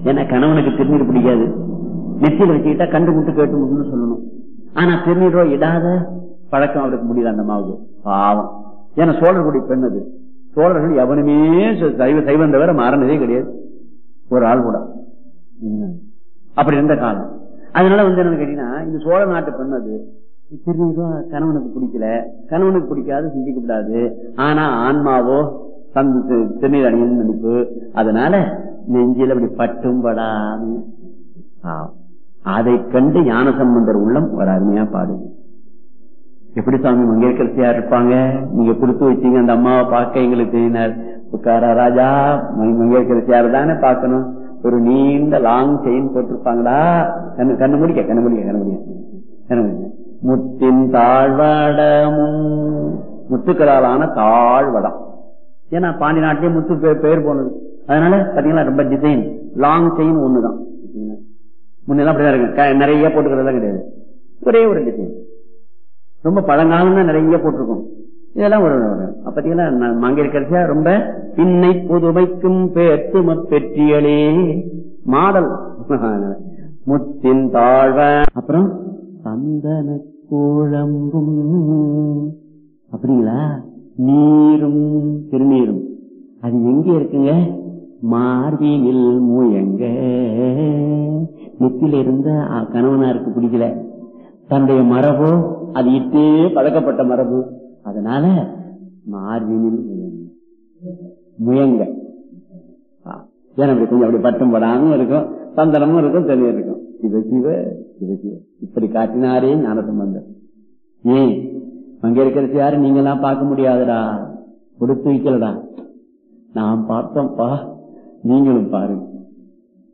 ஏன்னா கணவனுக்கு திருநீர் பிடிக்காது நெத்தியில வச்சுக்கிட்டா கண்டு முட்டு கேட்டு முட்டுன்னு சொல்லணும் ஆனா திருநீரோ இடாத பழக்கம் அவருக்கு முடியல அந்த அம்மாவுக்கு பாவம் ஏன்னா சோழர்களுடைய பெண் அது சோழர்கள் எவனுமே ச- சைவ சைவம் தவிர மாறினதே கிடையாது ஒரு ஆள் கூட ம். அப்படி இருந்த காலம் அதனால வந்து என்ன கேட்டீங்கன்னா இந்த சோழ நாட்டு பெண் அது திருநீரோ கணவனுக்கு பிடிக்கல கணவனுக்கு பிடிக்காது சிந்திக்க கூடாது ஆனா ஆன்மாவோ தன் தி- திருநீர் அணியன்னு நினைப்பு அதனால நெஞ்சில் அப்படி பட்டும் படாம பாவம். அதைக் கண்டு ஞானசம்பந்தர் உள்ளம் ஒரு அருமையா பாடுது எப்படி சாமி மங்கேற்கரசியா இருப்பாங்க நீங்க கொடுத்து வச்சீங்க அந்த அம்மாவை பார்க்க எங்களுக்கு தெரியினார் உட்காரா ராஜா ம- மங்கேற்கரசியார் தானே பார்க்கணும் ஒரு நீண்ட லாங் செயின் போட்டிருப்பாங்களா கண்ணு கண்ணு முடிக்க கண்ணு முடிக்க கண்ணு முடிக்க கண்ணு முடிக்க முத்தின் தாழ்வடமும் முத்துக்களாலான தாழ்வடம் ஏன்னா பாண்டி நாட்டிலே முத்து பே- பேர் போனது அதனால பாத்தீங்களா ரொம்ப டிசைன் லாங் செயின் ஒண்ணுதான் முன்னெல்லாம் அப்படிதான் இருக்கு க- நிறைய போட்டுக்கிறதெல்லாம் கிடையாது ஒரே ஒரு டிசைன் ரொம்ப பழங்காலம் தான் நிறைய போட்டிருக்கும் இதெல்லாம் ஒரு ஒரு- அப்ப பாத்தீங்கன்னா மங்கையர்கரசியா ரொம்ப இன்னை புதுமைக்கும் பேத்தும பெற்றியலே மாடல் முத்தின் தாழ்வ அப்புறம் சந்தன குழம்பும் அப்படிங்களா நீரும் திருநீரும் அது எங்க இருக்குங்க மார்பினில் முயங்க நெத்தில இருந்த அ, கணவனாருக்கு பிடிக்கல தன்னுடைய மரபோ அது இட்டே பழக்கப்பட்ட மரபு அதனால மார்பினில் முயங்க முயங்க ஆ, ஏன்னா அப்படி கொஞ்சம் அப்படி பட்டும் படாம இருக்கும் சந்தனமும் இருக்கும் தெளிவு இருக்கும் சிவ சிவ சிவ சிவ இப்படி காட்டினாரே ஞான சம்பந்தம் ஏன் அங்க இருக்கிறது யாரு நீங்க எல்லாம் பார்க்க முடியாதுடா கொடுத்து வைக்கலடா நான் பார்த்தோம்ப்பா நீங்களும் பாருங்க